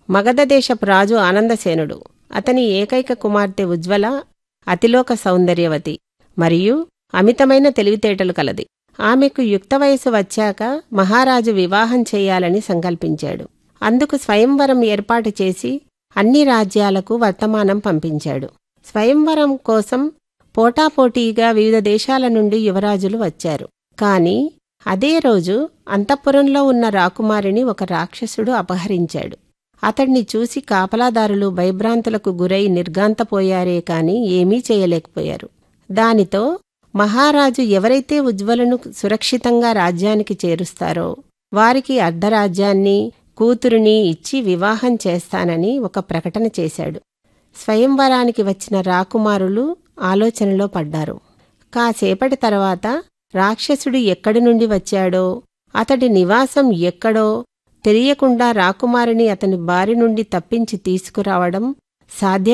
మగధ దేశపు రాజు ఆనందసేనుడు అతని ఏకైక కుమార్తె ఉజ్వల అతిలోక సౌందర్యవతి మరియు అమితమైన తెలివితేటలు కలది ఆమెకు యుక్త వయసు వచ్చాక మహారాజు వివాహం చేయాలని సంకల్పించాడు అందుకు స్వయంవరం ఏర్పాటు చేసి అన్ని రాజ్యాలకు వర్తమానం పంపించాడు స్వయంవరం కోసం పోటాపోటీగా వివిధ దేశాల నుండి యువరాజులు వచ్చారు కాని అదే రోజు అంతఃపురంలో ఉన్న రాకుమారిని ఒక రాక్షసుడు అపహరించాడు అతడిని చూసి కాపలాదారులు భయభ్రాంతులకు గురై నిర్గాంతపోయారే కాని ఏమీ చేయలేకపోయారు దానితో మహారాజు ఎవరైతే ఉజ్వలను సురక్షితంగా రాజ్యానికి చేరుస్తారో వారికి అర్ధరాజ్యాన్ని కూతురుని ఇచ్చి వివాహం చేస్తానని ఒక ప్రకటన చేశాడు స్వయంవరానికి వచ్చిన రాకుమారులు ఆలోచనలో పడ్డారు కాసేపటి తర్వాత రాక్షసుడు ఎక్కడి నుండి వచ్చాడో అతడి నివాసం ఎక్కడో తెలియకుండా రాకుమారిని అతని బారి నుండి తప్పించి తీసుకురావడం సాధ్యం